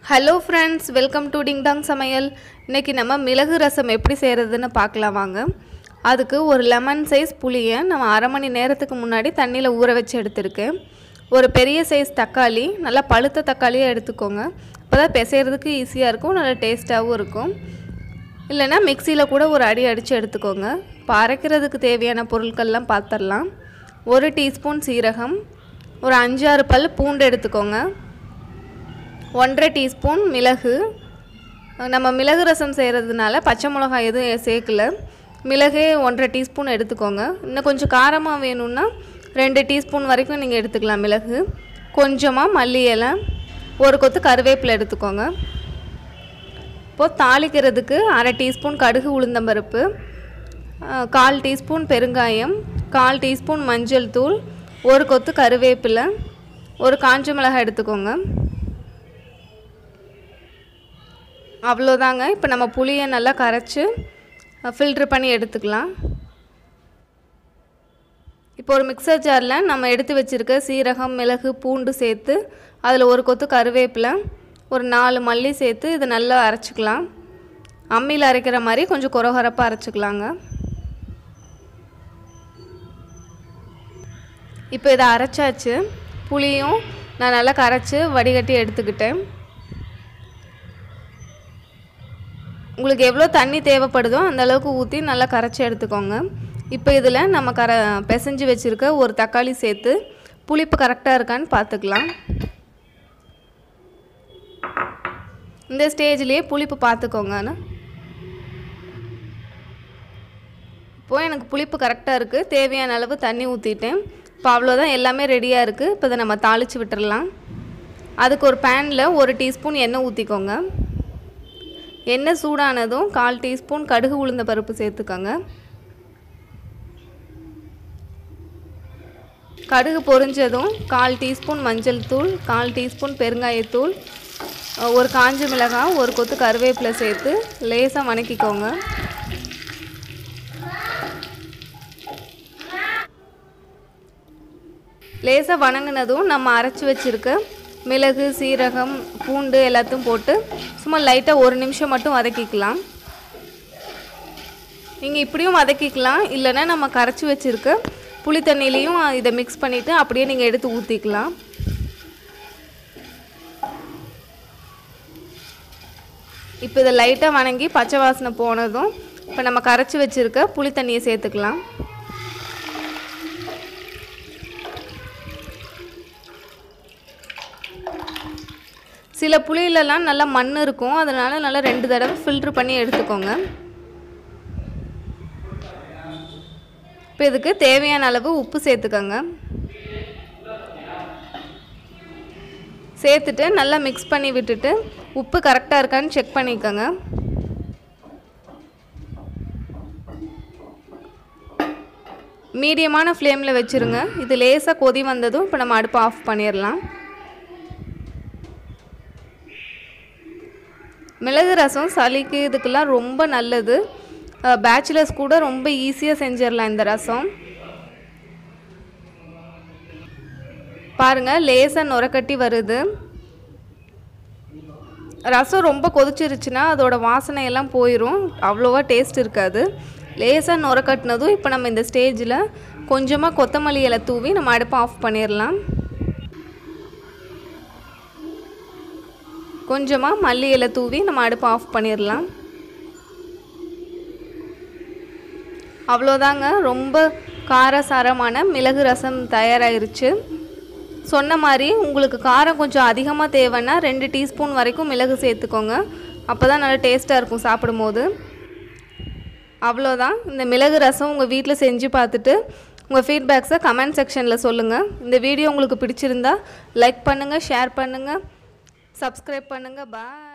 hello friends welcome to ding dong சமையல் இன்றைக்கி நம்ம மிளகு ரசம் எப்படி செய்கிறதுன்னு பார்க்கலாம் வாங்க அதுக்கு ஒரு லெமன் சைஸ் புளியை நம்ம அரை மணி நேரத்துக்கு முன்னாடி தண்ணியில் ஊற வச்சு எடுத்திருக்கேன் ஒரு பெரிய சைஸ் தக்காளி நல்லா பழுத்த தக்காளியாக எடுத்துக்கோங்க அப்போ தான் பிசைகிறதுக்கு ஈஸியாக இருக்கும் நல்லா டேஸ்ட்டாகவும் இருக்கும் இல்லைன்னா மிக்சியில் கூட ஒரு அடி அடித்து எடுத்துக்கோங்க இப்போ அரைக்கிறதுக்கு தேவையான பொருட்கள்லாம் பார்த்துடலாம் ஒரு டீஸ்பூன் சீரகம் ஒரு அஞ்சாறு பல் பூண்டு எடுத்துக்கோங்க ஒன்றரை டீஸ்பூன் மிளகு நம்ம மிளகு ரசம் செய்கிறதுனால பச்சை மிளகாய் எதுவும் சேர்க்கல மிளகே ஒன்றரை டீஸ்பூன் எடுத்துக்கோங்க இன்னும் கொஞ்சம் காரமாக வேணும்னா ரெண்டு டீஸ்பூன் வரைக்கும் நீங்கள் எடுத்துக்கலாம் மிளகு கொஞ்சமாக மல்லி இலை ஒரு கொத்து கருவேப்பிலை எடுத்துக்கோங்க இப்போது தாளிக்கிறதுக்கு அரை டீஸ்பூன் கடுகு உளுந்தம்பருப்பு அஹ், கால் டீஸ்பூன் பெருங்காயம் கால் டீஸ்பூன் மஞ்சள் தூள் ஒரு கொத்து கருவேப்பிலை ஒரு காஞ்ச மிளகாய் எடுத்துக்கோங்க அவ்வளோதாங்க இப்போ நம்ம புளியை நல்லா கரைச்சி ஃபில்ட்ரு பண்ணி எடுத்துக்கலாம் இப்போ ஒரு மிக்சர் ஜாரில் நம்ம எடுத்து வச்சுருக்க சீரகம் மிளகு பூண்டு சேர்த்து அதில் ஒரு கொத்து கருவேப்பிலை ஒரு நாலு மல்லி சேர்த்து இதை நல்லா அரைச்சிக்கலாம் அம்மியில் அரைக்கிற மாதிரி கொஞ்சம் குறகுறப்பாக அரைச்சிக்கலாங்க இப்போ இதை அரைச்சாச்சு புளியும் நான் நல்லா கரைச்சி வடிகட்டி எடுத்துக்கிட்டேன் உங்களுக்கு எவ்வளோ தண்ணி தேவைப்படுதோ அந்த அளவுக்கு ஊற்றி நல்லா கரைச்சி எடுத்துக்கோங்க இப்போ இதில் நம்ம கர பிசைஞ்சு வச்சுருக்க ஒரு தக்காளி சேர்த்து புளிப்பு கரெக்டாக இருக்கான்னு பார்த்துக்கலாம் இந்த ஸ்டேஜ்லேயே புளிப்பு பார்த்துக்கோங்கண்ணா இப்போது எனக்கு புளிப்பு கரெக்டாக இருக்குது தேவையான அளவு தண்ணி ஊற்றிட்டேன் இப்போ அவ்வளோதான் எல்லாமே ரெடியாக இருக்குது இப்போ இதை நம்ம தாளித்து விட்டுறலாம் அதுக்கு ஒரு பேனில் ஒரு டீஸ்பூன் எண்ணெய் ஊற்றிக்கோங்க எண்ணெய் சூடானதும் கால் டீஸ்பூன் கடுகு உளுந்த பருப்பு சேர்த்துக்கோங்க கடுகு பொரிஞ்சதும் கால் டீஸ்பூன் மஞ்சள் தூள் கால் டீஸ்பூன் பெருங்காயத்தூள் ஒரு காஞ்ச மிளகாய் ஒரு கொத்து கருவேப்பிலை சேர்த்து லேசாக வணக்கிக்கோங்க லேசாக வணங்கினதும் நம்ம அரைச்சி வச்சுருக்க மிளகு சீரகம் பூண்டு எல்லாத்தையும் போட்டு சும்மா லைட்டாக ஒரு நிமிஷம் மட்டும் வதக்கிக்கலாம் நீங்கள் இப்படியும் வதக்கிக்கலாம் இல்லைன்னா நம்ம கரைச்சி வச்சுருக்க புளி தண்ணியிலையும் இதை மிக்ஸ் பண்ணிவிட்டு அப்படியே நீங்கள் எடுத்து ஊற்றிக்கலாம் இப்போ இதை லைட்டாக வணங்கி பச்சை வாசனை போனதும் இப்போ நம்ம கரைச்சி வச்சுருக்க புளி தண்ணியை சேர்த்துக்கலாம் சில புளியிலலாம் நல்லா மண் இருக்கும் அதனால் நல்லா ரெண்டு தடவை ஃபில்ட்ரு பண்ணி எடுத்துக்கோங்க இப்போ இதுக்கு தேவையான அளவு உப்பு சேர்த்துக்கோங்க சேர்த்துட்டு நல்லா மிக்ஸ் பண்ணி விட்டுட்டு உப்பு கரெக்டாக இருக்கான்னு செக் பண்ணிக்கோங்க மீடியமான ஃப்ளேமில் வச்சுருங்க இது லேசாக கொதி வந்ததும் இப்போ நம்ம அடுப்பை ஆஃப் பண்ணிடலாம் மிளகு ரசம் சளிக்கு இதுக்கெல்லாம் ரொம்ப நல்லது பேச்சுலர்ஸ் கூட ரொம்ப ஈஸியாக செஞ்சிடலாம் இந்த ரசம் பாருங்கள் லேசாக நுரக்கட்டி வருது ரசம் ரொம்ப கொதிச்சிருச்சுன்னா அதோட வாசனையெல்லாம் போயிடும் அவ்வளோவா டேஸ்ட் இருக்காது லேசாக நுரக்கட்டினதும் இப்போ நம்ம இந்த ஸ்டேஜில் கொஞ்சமாக கொத்தமல்லி இலை தூவி நம்ம அடுப்பை ஆஃப் பண்ணிடலாம் கொஞ்சமாக மல்லி இலை தூவி நம்ம அடுப்பை ஆஃப் பண்ணிடலாம் அவ்வளோதாங்க ரொம்ப காரசாரமான மிளகு ரசம் தயாராகிருச்சு சொன்ன மாதிரி உங்களுக்கு காரம் கொஞ்சம் அதிகமாக தேவைன்னா ரெண்டு டீஸ்பூன் வரைக்கும் மிளகு சேர்த்துக்கோங்க அப்போ தான் நல்லா டேஸ்ட்டாக இருக்கும் சாப்பிடும்போது அவ்வளோதான் இந்த மிளகு ரசம் உங்கள் வீட்டில் செஞ்சு பார்த்துட்டு உங்கள் ஃபீட்பேக்ஸை கமெண்ட் செக்ஷனில் சொல்லுங்கள் இந்த வீடியோ உங்களுக்கு பிடிச்சிருந்தா லைக் பண்ணுங்கள் ஷேர் பண்ணுங்கள் சப்ஸ்கிரைப் பண்ணுங்கள் பாய்